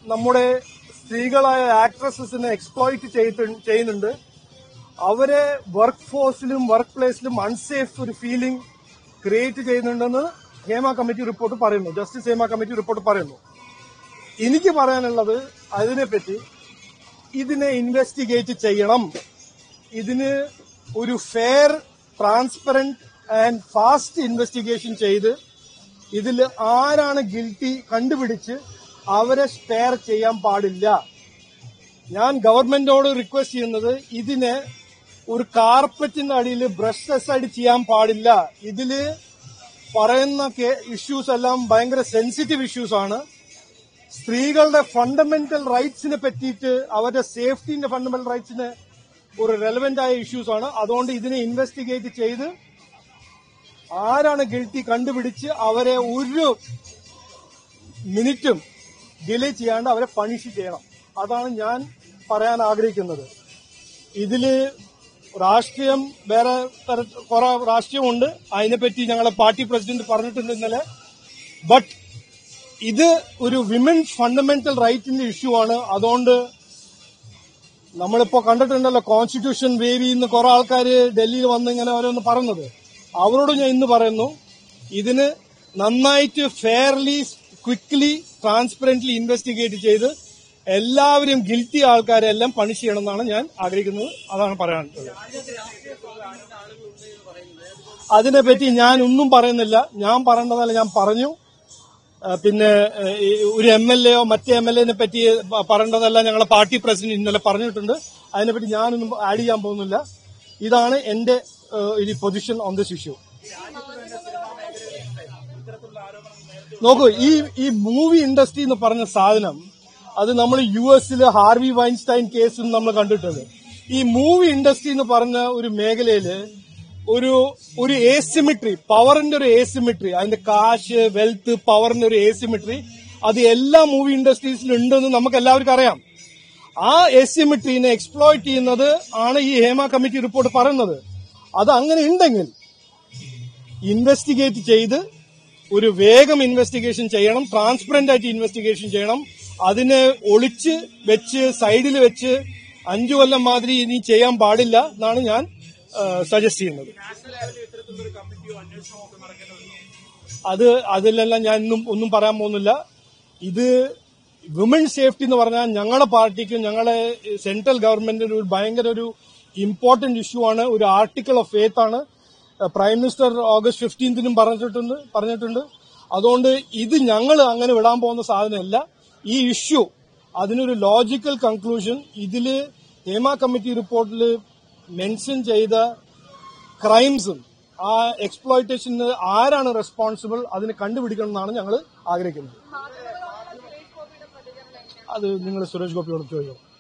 നമ്മുടെ സ്ത്രീകളായ ആക്ട്രസസിനെ എക്സ്പ്ലോയിറ്റ് ചെയ്യുന്നുണ്ട് അവരെ വർക്ക് ഫോഴ്സിലും വർക്ക് പ്ലേസിലും അൺസേഫ് ഒരു ഫീലിംഗ് ക്രിയേറ്റ് ചെയ്യുന്നുണ്ടെന്ന് ഹേമ കമ്മിറ്റി റിപ്പോർട്ട് പറയുന്നു ജസ്റ്റിസ് ഹേമ കമ്മിറ്റി റിപ്പോർട്ട് പറയുന്നു എനിക്ക് പറയാനുള്ളത് അതിനെപ്പറ്റി ഇതിനെ ഇൻവെസ്റ്റിഗേറ്റ് ചെയ്യണം ഇതിന് ഒരു fair transparent and fast investigation ചെയ്ത് ഇതിൽ ആരാണ് ഗിൽറ്റി കണ്ടുപിടിച്ച് അവരെ സ്പെയർ ചെയ്യാൻ പാടില്ല ഞാൻ ഗവൺമെന്റിനോട് റിക്വസ്റ്റ് ചെയ്യുന്നത് ഇതിനെ ഒരു കാർപ്പറ്റിന്റെ അടിയിൽ ബ്രഷ്ലെസ് ആയിട്ട് ചെയ്യാൻ പാടില്ല ഇതില് പറയുന്ന ഇഷ്യൂസ് എല്ലാം ഭയങ്കര സെൻസിറ്റീവ് ഇഷ്യൂസ് ആണ് സ്ത്രീകളുടെ ഫണ്ടമെന്റൽ റൈറ്റ്സിനെ പറ്റിയിട്ട് അവരുടെ സേഫ്റ്റിന്റെ ഫണ്ടമെന്റൽ റൈറ്റ്സിന് ഒരു റെലവെന്റ് ആയ ഇഷ്യൂസ് ആണ് അതുകൊണ്ട് ഇതിനെ ഇൻവെസ്റ്റിഗേറ്റ് ചെയ്ത് ആരാണ് ഗിൽറ്റി കണ്ടുപിടിച്ച് അവരെ ഒരു മിനിറ്റും ഡിലേ ചെയ്യാണ്ട് അവരെ പണിഷ് ചെയ്യണം അതാണ് ഞാൻ പറയാൻ ആഗ്രഹിക്കുന്നത് ഇതില് രാഷ്ട്രീയം വേറെ തര- കുറെ രാഷ്ട്രീയമുണ്ട് അതിനെപ്പറ്റി ഞങ്ങളെ പാർട്ടി പ്രസിഡന്റ് പറഞ്ഞിട്ടുണ്ട് ഇന്നലെ ബട്ട് ഇത് ഒരു വിമൻസ് ഫണ്ടമെന്റൽ റൈറ്റിന്റെ ഇഷ്യൂ ആണ് അതുകൊണ്ട് നമ്മളിപ്പോ കണ്ടിട്ടുണ്ടല്ലോ കോൺസ്റ്റിറ്റ്യൂഷൻ വേവ് ചെയ്യുന്ന കുറെ ആൾക്കാർ ഡൽഹിയിൽ വന്ന് ഇങ്ങനെ ഓരോന്ന് പറയുന്നത് അവരോട് ഞാൻ ഇന്ന് പറയുന്നു ഇതിന് നന്നായിട്ട് ഫെയർലി ക്വിക്ലി ട്രാൻസ്പെറന്റ്ലി ഇൻവെസ്റ്റിഗേറ്റ് ചെയ്ത് എല്ലാവരും ഗിൽറ്റി ആൾക്കാരെ എല്ലാം പണിഷ് ചെയ്യണമെന്നാണ് ഞാൻ ആഗ്രഹിക്കുന്നത് അതാണ് പറയാനുള്ളത് അതിനെപ്പറ്റി ഞാൻ ഒന്നും പറയുന്നില്ല ഞാൻ പറയേണ്ടതല്ല ഞാൻ പറഞ്ഞു ആ, പിന്നെ ഏ, ഈ ഒരു എം എൽ എയോ മറ്റേ എം എൽ എനെ പറ്റി പ- പറയേണ്ടതല്ല ഞങ്ങളെ പാർട്ടി പ്രസിഡന്റ് ഇന്നലെ പറഞ്ഞിട്ടുണ്ട് അതിനെപ്പറ്റി ഞാനൊന്നും ആഡ് ചെയ്യാൻ പോകുന്നില്ല ഇതാണ് എന്റെ ഏ, ഒരു പൊസിഷൻ ഓൺ ദിസ് ഇഷ്യൂ നോക്കൂ ഈ ഈ മൂവി ഇൻഡസ്ട്രി എന്ന് പറഞ്ഞ സാധനം അത് നമ്മൾ യു എസില് ഹാർവി വൈൻസ്റ്റൈൻ കേസും നമ്മൾ കണ്ടിട്ടുണ്ട് ഈ മൂവി ഇൻഡസ്ട്രി എന്ന് പറഞ്ഞ ഒരു മേഖലയില് ഒരു ഒരു ഏസിമിട്രി പവറിന്റെ ഒരു ഏസിമിട്രി അതിന്റെ കാശ് വെൽത്ത് പവറിന്റെ ഒരു ഏസിമിട്രി അത് എല്ലാ മൂവി ഇൻഡസ്ട്രീസിലും ഉണ്ടെന്ന് നമുക്ക് എല്ലാവർക്കും അറിയാം ആ എസിമിട്രീനെ എക്സ്പ്ലോയിറ്റ് ചെയ്യുന്നത് ആണ് ഈ ഹേമ കമ്മിറ്റി റിപ്പോർട്ട് പറയുന്നത് അത് അങ്ങനെ ഉണ്ടെങ്കിൽ ഇൻവെസ്റ്റിഗേറ്റ് ചെയ്ത് ഒരു വേഗം ഇൻവെസ്റ്റിഗേഷൻ ചെയ്യണം ട്രാൻസ്പെറന്റ് ആയിട്ട് ഇൻവെസ്റ്റിഗേഷൻ ചെയ്യണം അതിനെ ഒളിച്ച് വെച്ച് സൈഡിൽ വെച്ച് അഞ്ചു കൊല്ലം മാതിരി ഇനി ചെയ്യാൻ പാടില്ല എന്നാണ് ഞാൻ സജസ്റ്റ് ചെയ്യുന്നത് അത് അതിലെല്ലാം ഞാൻ ഇന്നും ഒന്നും പറയാൻ പോകുന്നില്ല ഇത് വിമൻ സേഫ്റ്റി എന്ന് പറഞ്ഞാൽ ഞങ്ങളുടെ പാർട്ടിക്കും ഞങ്ങളെ സെൻട്രൽ ഗവൺമെന്റിന് ഒരു ഭയങ്കര ഒരു ഇമ്പോർട്ടന്റ് ഇഷ്യൂ ആണ് ഒരു ആർട്ടിക്കിൾ ഓഫ് ഫെയ്ത്ത് ആണ് പ്രൈം മിനിസ്റ്റർ ഓഗസ്റ്റ് ഫിഫ്റ്റീൻത്തിനും പറഞ്ഞിട്ടുണ്ട് പറഞ്ഞിട്ടുണ്ട് അതുകൊണ്ട് ഇത് ഞങ്ങൾ അങ്ങനെ വിടാൻ പോകുന്ന സാധനമല്ല ഈ ഇഷ്യൂ അതിനൊരു ലോജിക്കൽ കൺക്ലൂഷൻ ഇതില് ഹേമ കമ്മിറ്റി റിപ്പോർട്ടിൽ മെൻഷൻ ചെയ്ത ക്രൈംസും ആ എക്സ്പ്ലോയിറ്റേഷന് ആരാണ് റെസ്പോൺസിബിൾ അതിന് കണ്ടുപിടിക്കണം എന്നാണ് ഞങ്ങൾ ആഗ്രഹിക്കുന്നത് മാധ്യമങ്ങളോടുള്ള സുരേഷ് ഗോപിയുടെ പ്രതികരണം എങ്ങനെയാണ് അത് നിങ്ങൾ സുരേഷ് ഗോപിയോട് ചോദിക്കും